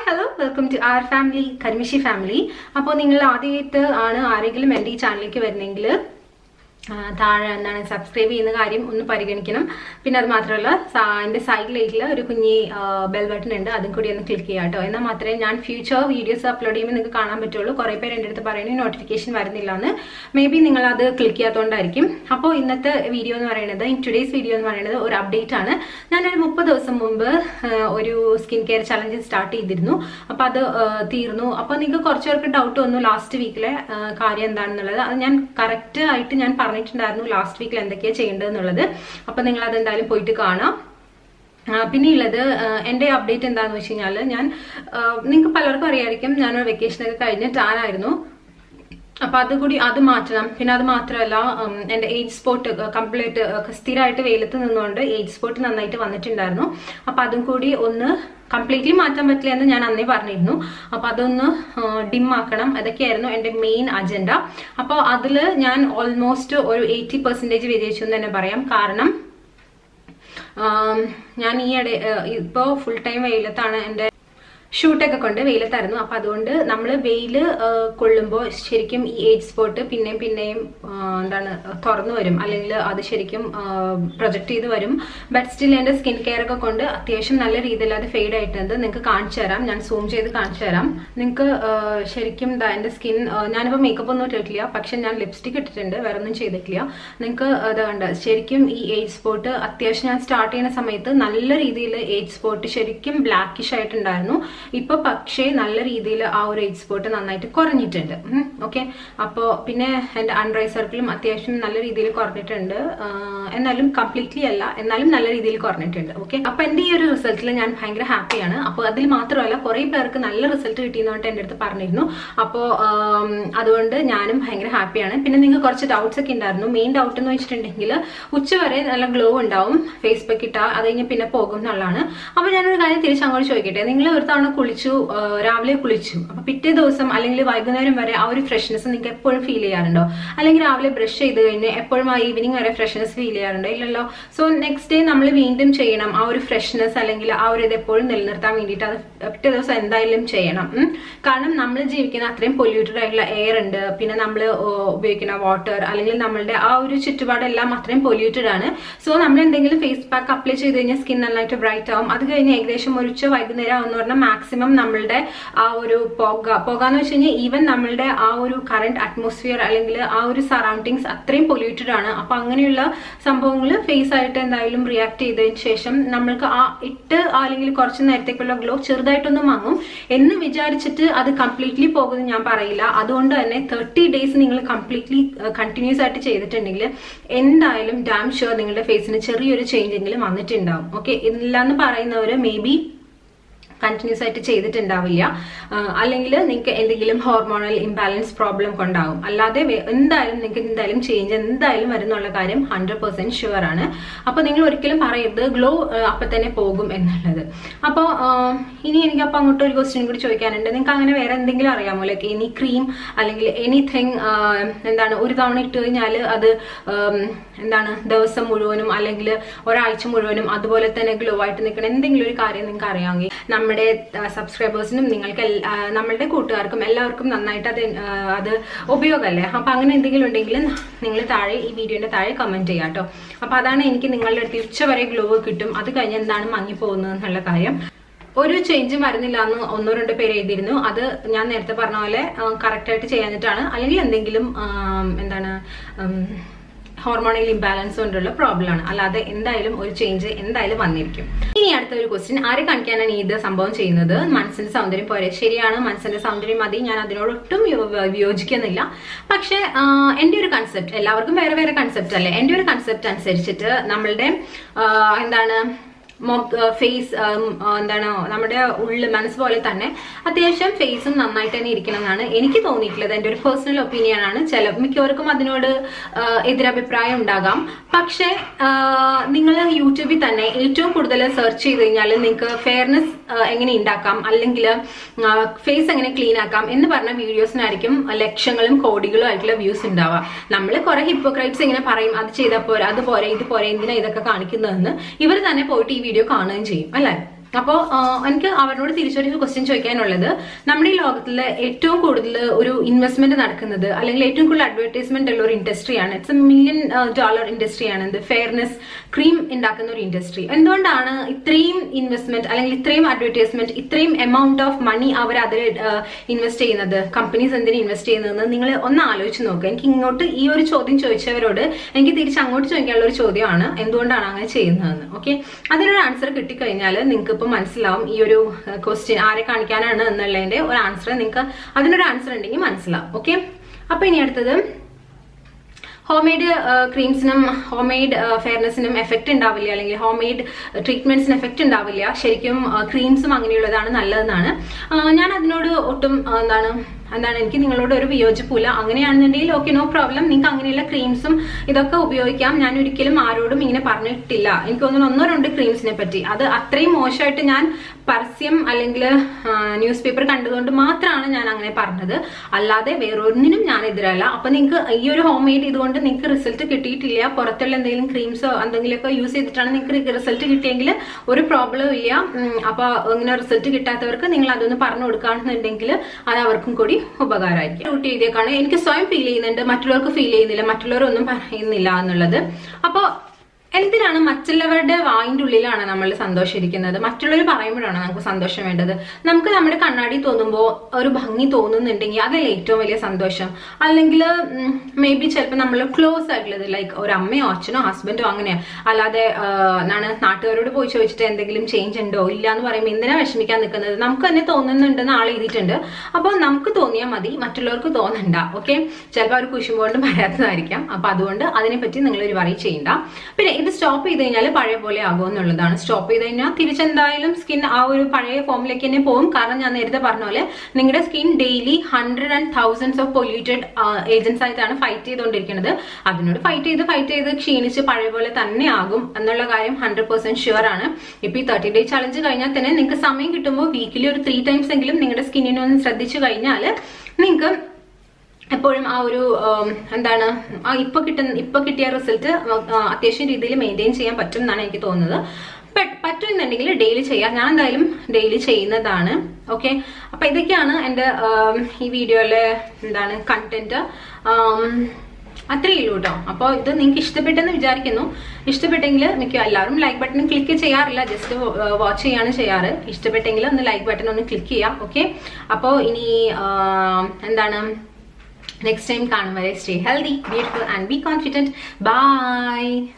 Hello welcome to our family Karimishi family അപ്പോൾ നിങ്ങൾ ആദ്യമായിട്ട് ആണ് ആരെങ്കിലും എൻ്റെ ഈ ചാനലിലേക്ക് വരുന്നെങ്കിൽ ആ, താഴെ എന്താണ് സബ്സ്ക്രൈബ് ചെയ്യുന്ന കാര്യം ഒന്ന് പരിഗണിക്കണം പിന്നെ അത് മാത്രമല്ല എൻ്റെ സൈഡിലേക്കിൽ ഒരു കുഞ്ഞി ബെൽ ബട്ടൺ ഉണ്ട് അതും കൂടി ഒന്ന് ക്ലിക്ക് ചെയ്യാം കേട്ടോ എന്നാൽ മാത്രമേ ഞാൻ ഫ്യൂച്ചർ വീഡിയോസ് അപ്ലോഡ് ചെയ്യുമ്പോൾ നിങ്ങൾക്ക് കാണാൻ പറ്റുള്ളൂ കുറേ പേര് എൻ്റെ അടുത്ത് പറയുന്നത് നോട്ടിഫിക്കേഷൻ വരുന്നില്ല എന്ന് മേ ബി നിങ്ങൾ അത് ക്ലിക്ക് ചെയ്യാത്തതുകൊണ്ടായിരിക്കും അപ്പോൾ ഇന്നത്തെ വീഡിയോ എന്ന് പറയുന്നത് ഇൻ ടുഡേയ്സ് വീഡിയോ എന്ന് പറയുന്നത് ഒരു അപ്ഡേറ്റ് ആണ് ഞാനൊരു മുപ്പത് ദിവസം മുമ്പ് ആ, ഒരു സ്കിൻ കെയർ ചലഞ്ച് സ്റ്റാർട്ട് ചെയ്തിരുന്നു അപ്പോൾ അത് ആ, തീർന്നു അപ്പോൾ നിങ്ങൾക്ക് കുറച്ച് പേർക്ക് ഡൗട്ട് വന്നു ലാസ്റ്റ് വീക്കിലെ കാര്യം എന്താണെന്നുള്ളത് അത് ഞാൻ കറക്റ്റ് ആയിട്ട് ഞാൻ പറഞ്ഞിട്ടുണ്ടായിരുന്നു ലാസ്റ്റ് വീക്കിൽ എന്തൊക്കെയാണ് ചെയ്യേണ്ടതെന്നുള്ളത് അപ്പോൾ നിങ്ങൾ അതെന്തായാലും പോയിട്ട് കാണാം ആ, പിന്നെ ഉള്ളത് ആ, എൻ്റെ അപ്ഡേറ്റ് എന്താണെന്ന് വെച്ച് കഴിഞ്ഞാൽ ഞാൻ നിങ്ങൾക്ക് പലർക്കും അറിയായിരിക്കും ഞാൻ വെക്കേഷനൊക്കെ കഴിഞ്ഞ് ടാൻ ആയിരുന്നു അപ്പൊ അത് കൂടി അത് മാറ്റണം പിന്നെ അത് മാത്രമല്ല ഉം, എന്റെ ഏജ് സ്പോട്ട് കംപ്ലീറ്റ് സ്ഥിരമായിട്ട് വെയിലത്ത് നിന്നുകൊണ്ട് ഏജ് സ്പോട്ട് നന്നായിട്ട് വന്നിട്ടുണ്ടായിരുന്നു അപ്പൊ അതും കൂടി ഒന്ന് കംപ്ലീറ്റ്ലി മാറ്റാൻ പറ്റില്ല എന്ന് ഞാൻ അന്നേ പറഞ്ഞിരുന്നു അപ്പൊ അതൊന്ന് ഡിം ആക്കണം അതൊക്കെയായിരുന്നു എന്റെ മെയിൻ അജണ്ട അപ്പോൾ അതിൽ ഞാൻ ഓൾമോസ്റ്റ് ഒരു എയ്റ്റി പെർസെൻറ്റേജ് വിജയിച്ചു എന്ന് തന്നെ പറയാം കാരണം ആം, ഞാൻ ഈ ഇട ഇപ്പോൾ ഫുൾ ടൈം വെയിലത്താണ് എൻ്റെ ഷൂട്ടൊക്കെ കൊണ്ട് വെയിലത്തായിരുന്നു അപ്പൊ അതുകൊണ്ട് നമ്മൾ വെയില് കൊള്ളുമ്പോൾ ശരിക്കും ഈ ഏജ് സ്പോട്ട് പിന്നെയും പിന്നെയും ആ, എന്താണ് തുറന്നു വരും അല്ലെങ്കിൽ അത് ശരിക്കും പ്രൊജക്ട് ചെയ്ത് വരും ബട്ട് സ്റ്റിൽ എൻ്റെ സ്കിൻ കെയർ ഒക്കെ കൊണ്ട് അത്യാവശ്യം നല്ല രീതിയിൽ അത് ഫെയ്ഡ് ആയിട്ടുണ്ട് നിങ്ങൾക്ക് കാണിച്ചു തരാം ഞാൻ സൂം ചെയ്ത് കാണിച്ചു തരാം നിങ്ങൾക്ക് ശരിക്കും ദാ എൻ്റെ സ്കിൻ ഞാനിപ്പോൾ മേക്കപ്പ് ഒന്നും ഇട്ടിട്ടില്ല പക്ഷെ ഞാൻ ലിപ്സ്റ്റിക് ഇട്ടിട്ടുണ്ട് വേറെ ഒന്നും ചെയ്തിട്ടില്ല നിങ്ങൾക്ക് അത് കണ്ട ശരിക്കും ഈ ഏജ് സ്പോട്ട് അത്യാവശ്യം ഞാൻ സ്റ്റാർട്ട് ചെയ്യുന്ന സമയത്ത് നല്ല രീതിയിൽ ഏജ് സ്പോട്ട് ശരിക്കും ബ്ലാക്കിഷ് ആയിട്ടുണ്ടായിരുന്നു ഇപ്പൊ പക്ഷേ നല്ല രീതിയിൽ ആ ഒരു ഏജ് സ്പോട്ട് നന്നായിട്ട് കുറഞ്ഞിട്ടുണ്ട് ഓക്കെ അപ്പോൾ പിന്നെ എൻ്റെ അണ്ടർ ഐ സർക്കിളും അത്യാവശ്യം നല്ല രീതിയിൽ കുറഞ്ഞിട്ടുണ്ട് ആ, എന്നാലും കംപ്ലീറ്റ്ലി അല്ല എന്നാലും നല്ല രീതിയിൽ കുറഞ്ഞിട്ടുണ്ട് ഓക്കെ അപ്പൊ എൻ്റെ ഈ ഒരു റിസൾട്ടിൽ ഞാൻ ഭയങ്കര ഹാപ്പിയാണ് അപ്പോൾ അതിൽ മാത്രമല്ല കുറേ പേർക്ക് നല്ല റിസൾട്ട് കിട്ടിയെന്നുകൊണ്ട് എൻ്റെ അടുത്ത് പറഞ്ഞിരുന്നു അപ്പോൾ അതുകൊണ്ട് ഞാനും ഭയങ്കര ഹാപ്പിയാണ് പിന്നെ നിങ്ങൾക്ക് കുറച്ച് ഡൗട്ട്സ് ഒക്കെ ഉണ്ടായിരുന്നു മെയിൻ ഡൗട്ട് എന്ന് വെച്ചിട്ടുണ്ടെങ്കിൽ ഉച്ചവരെ നല്ല ഗ്ലോ ഉണ്ടാവും ഫേസ് പാക്ക് ഇട്ടാൽ അത് കഴിഞ്ഞ് പിന്നെ പോകും എന്നുള്ളതാണ് അപ്പോൾ ഞാനൊരു കാര്യം തിരിച്ച് അങ്ങോട്ട് ചോദിക്കട്ടെ നിങ്ങൾ ഒരു തവണ കുളിച്ചു ആ, രാവിലെ കുളിച്ചു അപ്പൊ പിറ്റേ ദിവസം അല്ലെങ്കിൽ വൈകുന്നേരം വരെ ആ ഒരു ഫ്രഷ്നെസ് നിങ്ങൾക്ക് എപ്പോഴും ഫീൽ ചെയ്യാറുണ്ടോ അല്ലെങ്കിൽ രാവിലെ ബ്രഷ് ചെയ്ത് കഴിഞ്ഞ് എപ്പോഴും ആ ഈവനിങ് വരെ ഫ്രഷ്നെസ് ഫീൽ ചെയ്യാറുണ്ടോ ഇല്ലല്ലോ സോ നെക്സ്റ്റ് ഡേ നമ്മൾ വീണ്ടും ചെയ്യണം ആ ഒരു ഫ്രഷ്നെസ് അല്ലെങ്കിൽ ആ ഒരു ഇത് എപ്പോഴും നിലനിർത്താൻ വേണ്ടിയിട്ട് അത് പിറ്റേ ദിവസം എന്തായാലും ചെയ്യണം ഉം. കാരണം നമ്മൾ ജീവിക്കുന്ന അത്രയും പൊല്യൂട്ടഡ് ആയിട്ടുള്ള എയർ ഉണ്ട് പിന്നെ നമ്മൾ ഉപയോഗിക്കുന്ന വാട്ടർ അല്ലെങ്കിൽ നമ്മളുടെ ആ ഒരു ചുറ്റുപാടെല്ലാം അത്രയും പൊല്യൂട്ടഡ് ആണ് സോ നമ്മൾ എന്തെങ്കിലും ഫേസ് പാക്ക് അപ്ലൈ ചെയ്ത് കഴിഞ്ഞാൽ സ്കിൻ നന്നായിട്ട് ബ്രൈറ്റ് ആവും അത് കഴിഞ്ഞ് ഏകദേശം ഒരു ഉച്ച വൈകുന്നേരം ആവുന്ന പറഞ്ഞാൽ മാക്സിമം നമ്മളുടെ ആ ഒരു പുക പുക എന്ന് വെച്ച് കഴിഞ്ഞാൽ ഈവൻ നമ്മളുടെ ആ ഒരു കറണ്ട് അറ്റ്മോസ്ഫിയർ അല്ലെങ്കിൽ ആ ഒരു സറൗണ്ടിങ്സ് അത്രയും പൊല്യൂട്ടഡ് ആണ് അപ്പൊ അങ്ങനെയുള്ള സംഭവങ്ങൾ ഫേസ് ആയിട്ട് എന്തായാലും റിയാക്ട് ചെയ്തതിന് ശേഷം നമ്മൾക്ക് ആ ഇട്ട് അല്ലെങ്കിൽ കുറച്ച് നേരത്തേക്കുള്ള ഗ്ലോ ചെറുതായിട്ടൊന്ന് മങ്ങും എന്ന് വിചാരിച്ചിട്ട് അത് കംപ്ലീറ്റ്ലി പോകുമെന്ന് ഞാൻ പറയില്ല അതുകൊണ്ട് തന്നെ തേർട്ടി ഡേയ്സ് നിങ്ങൾ കംപ്ലീറ്റ്ലി കണ്ടിന്യൂസ് ആയിട്ട് ചെയ്തിട്ടുണ്ടെങ്കിൽ എന്തായാലും ഡാം ഷുവർ നിങ്ങളുടെ ഫേസിന് ചെറിയൊരു ചേഞ്ച് എങ്കിലും വന്നിട്ടുണ്ടാവും ഓക്കെ ഇല്ലാന്ന് പറയുന്നവർ മേ ബി കണ്ടിന്യൂസ് ആയിട്ട് ചെയ്തിട്ടുണ്ടാവില്ല അല്ലെങ്കിൽ നിങ്ങൾക്ക് എന്തെങ്കിലും ഹോർമോണൽ ഇംബാലൻസ് പ്രോബ്ലം കൊണ്ടാവും അല്ലാതെ വേ- എന്തായാലും നിങ്ങൾക്ക് എന്തായാലും ചേഞ്ച് എന്തായാലും വരുന്നുള്ള കാര്യം ഹൺഡ്രഡ് പെർസെന്റ് ഷുവർ ആണ് അപ്പോൾ നിങ്ങൾ ഒരിക്കലും പറയരുത് ഗ്ലോ അപ്പം തന്നെ പോകും എന്നുള്ളത് അപ്പോൾ ഇനി എനിക്ക് അപ്പോൾ അങ്ങോട്ട് ഒരു ക്വസ്റ്റ്യൻ കൂടി ചോദിക്കാനുണ്ട് നിങ്ങൾക്ക് അങ്ങനെ വേറെ എന്തെങ്കിലും അറിയാമോ ലൈക്ക് എനി ക്രീം അല്ലെങ്കിൽ എനിത്തിങ് എന്താണ് ഒരു തവണ ഇട്ട് കഴിഞ്ഞാൽ അത് ഉം, എന്താണ് ദിവസം മുഴുവനും അല്ലെങ്കിൽ ഒരാഴ്ച മുഴുവനും അതുപോലെ തന്നെ ഗ്ലോ ആയിട്ട് നിൽക്കണം എന്തെങ്കിലും ഒരു കാര്യം നിങ്ങൾക്ക് അറിയാമെങ്കിൽ നമ്മുടെ സബ്സ്ക്രൈബേഴ്സിനും നിങ്ങൾക്ക് എൽ- ആ, നമ്മളുടെ കൂട്ടുകാർക്കും എല്ലാവർക്കും നന്നായിട്ട് അത് ആ, അത് ഉപയോഗമല്ലേ അപ്പൊ അങ്ങനെ എന്തെങ്കിലും ഉണ്ടെങ്കിൽ നിങ്ങൾ താഴെ ഈ വീഡിയോന്റെ താഴെ കമന്റ് ചെയ്യാം കേട്ടോ അപ്പൊ അതാണ് എനിക്ക് നിങ്ങളുടെ അടുത്ത് ഉച്ചവരെ ഗ്ലോ കിട്ടും അത് കഴിഞ്ഞ് എന്താണ് മങ്ങിപ്പോകുന്നത് എന്നുള്ള കാര്യം ഒരു ചേഞ്ചും വരുന്നില്ല എന്ന് ഒന്നോ രണ്ടോ പേര് എഴുതിയിരുന്നു അത് ഞാൻ നേരത്തെ പറഞ്ഞ പോലെ കറക്റ്റ് ആയിട്ട് ചെയ്യാഞ്ഞിട്ടാണ് അല്ലെങ്കിൽ എന്തെങ്കിലും ആം, എന്താണ് ഹോർമോണൽ ഇംബാലൻസ് കൊണ്ടുള്ള പ്രോബ്ലം ആണ് അല്ലാതെ എന്തായാലും ഒരു ചേഞ്ച് എന്തായാലും വന്നിരിക്കും ഇനി അടുത്ത ഒരു ക്വസ്റ്റ്യൻ ആരെ കാണിക്കാനാണ് ഈ ഇത് സംഭവം ചെയ്യുന്നത് മനസ്സിന്റെ സൗന്ദര്യം പോരെ ശരിയാണ് മനസ്സിന്റെ സൗന്ദര്യം മതി ഞാൻ അതിനോട് ഒട്ടും യോ- വിയോജിക്കുന്നില്ല പക്ഷെ ആ, എന്റെ ഒരു കൺസെപ്റ്റ് എല്ലാവർക്കും വേറെ വേറെ കൺസെപ്റ്റ് അല്ലേ എന്റെ ഒരു കൺസെപ്റ്റ് അനുസരിച്ചിട്ട് നമ്മളുടെ ആ, എന്താണ് ഫേസ് എന്താണ് നമ്മുടെ ഉള്ളിൽ മനസ്സ് പോലെ തന്നെ അത്യാവശ്യം ഫേസും നന്നായിട്ട് തന്നെ ഇരിക്കണം എന്നാണ് എനിക്ക് തോന്നിയിട്ടുള്ളത് എൻ്റെ ഒരു പേഴ്സണൽ ഒപ്പീനിയൻ ആണ് ചില മിക്കവർക്കും അതിനോട് ആ, എതിരഭിപ്രായം ഉണ്ടാകാം പക്ഷേ നിങ്ങൾ യൂട്യൂബിൽ തന്നെ ഏറ്റവും കൂടുതൽ സെർച്ച് ചെയ്ത് കഴിഞ്ഞാൽ നിങ്ങൾക്ക് ഫെയർനെസ് എങ്ങനെ ഉണ്ടാക്കാം അല്ലെങ്കിൽ ഫേസ് എങ്ങനെ ക്ലീൻ ആക്കാം എന്ന് പറഞ്ഞ വീഡിയോസിനായിരിക്കും ലക്ഷങ്ങളും കോടികളും ആയിട്ടുള്ള വ്യൂസ് ഉണ്ടാവുക നമ്മൾ കുറെ ഹിപ്പോക്രൈറ്റ്സ് ഇങ്ങനെ പറയും അത് ചെയ്താൽ പോരെ അത് പോരെ ഇത് പോരെ എന്തിനാ ഇതൊക്കെ കാണിക്കുന്നതെന്ന് ഇവർ തന്നെ പോയിട്ട് ഈ വീഡിയോ കാണുകയും ചെയ്യും അല്ലേ അപ്പോൾ എനിക്ക് അവരോട് തിരിച്ചൊരു ക്വസ്റ്റ്യൻ ചോദിക്കാനുള്ളത് നമ്മുടെ ഈ ലോകത്തിൽ ഏറ്റവും കൂടുതൽ ഒരു ഇൻവെസ്റ്റ്മെന്റ് നടക്കുന്നത് അല്ലെങ്കിൽ ഏറ്റവും കൂടുതൽ അഡ്വർടൈസ്മെന്റ് ഉള്ള ഒരു ഇൻഡസ്ട്രിയാണ് ഇറ്റ്സ് എ മില്യൺ ഡോളർ ഇൻഡസ്ട്രിയാണ് ഇത് ഫെയർനെസ് ക്രീം ഉണ്ടാക്കുന്ന ഒരു ഇൻഡസ്ട്രി എന്തുകൊണ്ടാണ് ഇത്രയും ഇൻവെസ്റ്റ്മെന്റ് അല്ലെങ്കിൽ ഇത്രയും അഡ്വർടൈസ്മെന്റ് ഇത്രയും എമൗണ്ട് ഓഫ് മണി അവർ അതിൽ ഇൻവെസ്റ്റ് ചെയ്യുന്നത് കമ്പനീസ് എന്തിനു ഇൻവെസ്റ്റ് ചെയ്യുന്നതെന്ന് നിങ്ങൾ ഒന്ന് ആലോചിച്ച് നോക്കുക എനിക്ക് ഇങ്ങോട്ട് ഈ ഒരു ചോദ്യം ചോദിച്ചവരോട് എനിക്ക് തിരിച്ച് അങ്ങോട്ട് ചോദിക്കാനുള്ള ഒരു ചോദ്യമാണ് എന്തുകൊണ്ടാണ് അങ്ങനെ ചെയ്യുന്നതെന്ന് ഓക്കെ അതിനൊരു ആൻസർ കിട്ടിക്കഴിഞ്ഞാൽ നിങ്ങൾക്ക് ഇപ്പം മനസ്സിലാവും ഈ ഒരു ക്വസ്റ്റ്യൻ ആരെ കാണിക്കാനാണ് എന്നുള്ളതിന്റെ ഒരു ആൻസർ നിങ്ങൾക്ക് അതിനൊരു ആൻസർ ഉണ്ടെങ്കിൽ മനസ്സിലാവും ഓക്കെ അപ്പൊ ഇനി അടുത്തത് ഹോം മെയ്ഡ് ക്രീംസിനും ഹോം മെയ്ഡ് ഫെയർനെസ്സിനും എഫക്റ്റ് ഉണ്ടാവില്ല അല്ലെങ്കിൽ ഹോം മെയ്ഡ് ട്രീറ്റ്മെന്റ്സിന് എഫക്റ്റ് ഉണ്ടാവില്ല ശരിക്കും ക്രീംസും അങ്ങനെയുള്ളതാണ് നല്ലതെന്നാണ് ആ, ഞാൻ അതിനോട് ഒട്ടും ആ, എന്താണ് എന്താണ് എനിക്ക് നിങ്ങളോട് ഒരു വിയോജിപ്പില്ല അങ്ങനെയാണെന്നുണ്ടെങ്കിൽ ഓക്കെ നോ പ്രോബ്ലം നിങ്ങൾക്ക് അങ്ങനെയുള്ള ക്രീംസും ഇതൊക്കെ ഉപയോഗിക്കാം ഞാൻ ഒരിക്കലും ആരോടും ഇങ്ങനെ പറഞ്ഞിട്ടില്ല എനിക്ക് തോന്നുന്നു ഒന്നോ രണ്ട് ക്രീംസിനെ പറ്റി അത് അത്രയും മോശമായിട്ട് ഞാൻ പരസ്യം അല്ലെങ്കിൽ ന്യൂസ് പേപ്പർ കണ്ടതുകൊണ്ട് മാത്രമാണ് ഞാൻ അങ്ങനെ പറഞ്ഞത് അല്ലാതെ വേറൊന്നിനും ഞാൻ എതിരല്ല അപ്പൊ നിങ്ങൾക്ക് ഈ ഒരു ഹോം മെയ്ഡ് ഇതുകൊണ്ട് നിങ്ങൾക്ക് റിസൾട്ട് കിട്ടിയിട്ടില്ല പുറത്തുള്ള എന്തെങ്കിലും ക്രീംസോ എന്തെങ്കിലുമൊക്കെ യൂസ് ചെയ്തിട്ടാണ് നിങ്ങൾക്ക് റിസൾട്ട് കിട്ടിയെങ്കിൽ ഒരു പ്രോബ്ലം ഇല്ല ഉം, അപ്പൊ ഇങ്ങനെ റിസൾട്ട് കിട്ടാത്തവർക്ക് നിങ്ങൾ അതൊന്ന് പറഞ്ഞു കൊടുക്കുകയാണെന്നുണ്ടെങ്കിൽ അത് അവർക്കും കൂടി ഉപകാരമായിരിക്കും ഡ്യൂട്ടി ചെയ്തേക്കാണ് എനിക്ക് സ്വയം ഫീൽ ചെയ്യുന്നുണ്ട് മറ്റുള്ളവർക്ക് ഫീൽ ചെയ്യുന്നില്ല മറ്റുള്ളവരൊന്നും പറയുന്നില്ല എന്നുള്ളത് അപ്പൊ എന്തിനാണ് മറ്റുള്ളവരുടെ വായിന്റെ ഉള്ളിലാണ് നമ്മൾ സന്തോഷിരിക്കുന്നത് മറ്റുള്ളവർ പറയുമ്പോഴാണ് നമുക്ക് സന്തോഷം വേണ്ടത് നമുക്ക് നമ്മുടെ കണ്ണാടി തോന്നുമ്പോൾ ഒരു ഭംഗി തോന്നുന്നുണ്ടെങ്കിൽ അതല്ലേ ഏറ്റവും വലിയ സന്തോഷം അല്ലെങ്കിൽ മേ ബി ചിലപ്പോൾ നമ്മൾ ക്ലോസ് ആയിട്ടുള്ളത് ലൈക്ക് ഒരു അമ്മയോ അച്ഛനോ ഹസ്ബൻഡോ അങ്ങനെയോ അല്ലാതെ ആ, എന്താണ് നാട്ടുകാരോട് പോയി ചോദിച്ചിട്ട് എന്തെങ്കിലും ചേഞ്ച് ഉണ്ടോ ഇല്ല എന്ന് പറയുമ്പോൾ എന്തിനാ വിഷമിക്കാൻ നിൽക്കുന്നത് നമുക്ക് തന്നെ തോന്നുന്നുണ്ടെന്ന് ആൾ എഴുതിയിട്ടുണ്ട് അപ്പോൾ നമുക്ക് തോന്നിയാൽ മതി മറ്റുള്ളവർക്ക് തോന്നണ്ട ഓക്കെ ചിലപ്പോൾ അവർ കുശുമ്പോണ്ടും പറയാത്തതായിരിക്കാം അപ്പൊ അതുകൊണ്ട് അതിനെപ്പറ്റി നിങ്ങൾ ഒരു വറി ചെയ്യണ്ട പിന്നെ ഇത് സ്റ്റോപ്പ് ചെയ്ത് കഴിഞ്ഞാൽ പഴയ പോലെ ആകും എന്നുള്ളതാണ് സ്റ്റോപ്പ് ചെയ്ത് കഴിഞ്ഞാൽ തിരിച്ചെന്തായാലും സ്കിൻ ആ ഒരു പഴയ ഫോമിലേക്ക് തന്നെ പോകും കാരണം ഞാൻ നേരത്തെ പറഞ്ഞ പോലെ നിങ്ങളുടെ skin daily hundred and thousands of polluted agents ആയിട്ടാണ് ഫൈറ്റ് ചെയ്തുകൊണ്ടിരിക്കുന്നത് അതിനോട് ഫൈറ്റ് ചെയ്ത് ഫൈറ്റ് ചെയ്ത് ക്ഷീണിച്ച് പഴയ പോലെ തന്നെ ആകും എന്നുള്ള കാര്യം ഹൺഡ്രഡ് പെർസെന്റ് ഷുവർ ആണ് ഇപ്പൊ ഈ തേർട്ടി ഡേ ചലഞ്ച് കഴിഞ്ഞാൽ തന്നെ നിങ്ങൾക്ക് സമയം കിട്ടുമ്പോൾ വീക്കിലി ഒരു ത്രീ ടൈംസ് എങ്കിലും നിങ്ങളുടെ സ്കിന്നിനെ ഒന്ന് ശ്രദ്ധിച്ചു കഴിഞ്ഞാൽ നിങ്ങൾക്ക് എപ്പോഴും ആ ഒരു ഉം, എന്താണ് ആ ഇപ്പൊ കിട്ടുന്ന ഇപ്പൊ കിട്ടിയ റിസൾട്ട് അത്യാവശ്യം രീതിയിൽ മെയിൻറ്റെയിൻ ചെയ്യാൻ പറ്റും എന്നാണ് എനിക്ക് തോന്നുന്നത് പറ്റ്- പറ്റുമെന്നുണ്ടെങ്കിൽ ഡെയിലി ചെയ്യാം ഞാൻ എന്തായാലും ഡെയിലി ചെയ്യുന്നതാണ് ഓക്കെ അപ്പൊ ഇതൊക്കെയാണ് എൻ്റെ ഉം, ഈ വീഡിയോയിലെ എന്താണ് കണ്ടന്റ് അത്രയേ ഉള്ളൂ കേട്ടോ അപ്പോൾ ഇത് നിങ്ങൾക്ക് ഇഷ്ടപ്പെട്ടെന്ന് വിചാരിക്കുന്നു ഇഷ്ടപ്പെട്ടെങ്കിൽ മിക്ക എല്ലാവരും ലൈക്ക് ബട്ടൺ ക്ലിക്ക് ചെയ്യാറില്ല ജസ്റ്റ് വാച്ച് ചെയ്യാണ് ചെയ്യാറ് ഇഷ്ടപ്പെട്ടെങ്കിൽ ഒന്ന് ലൈക്ക് ബട്ടൺ ഒന്ന് ക്ലിക്ക് ചെയ്യാം ഓക്കെ അപ്പോൾ ഇനി ആ, എന്താണ് നെക്സ്റ്റ് ടൈം കാണും വരെ stay healthy beautiful and be confident by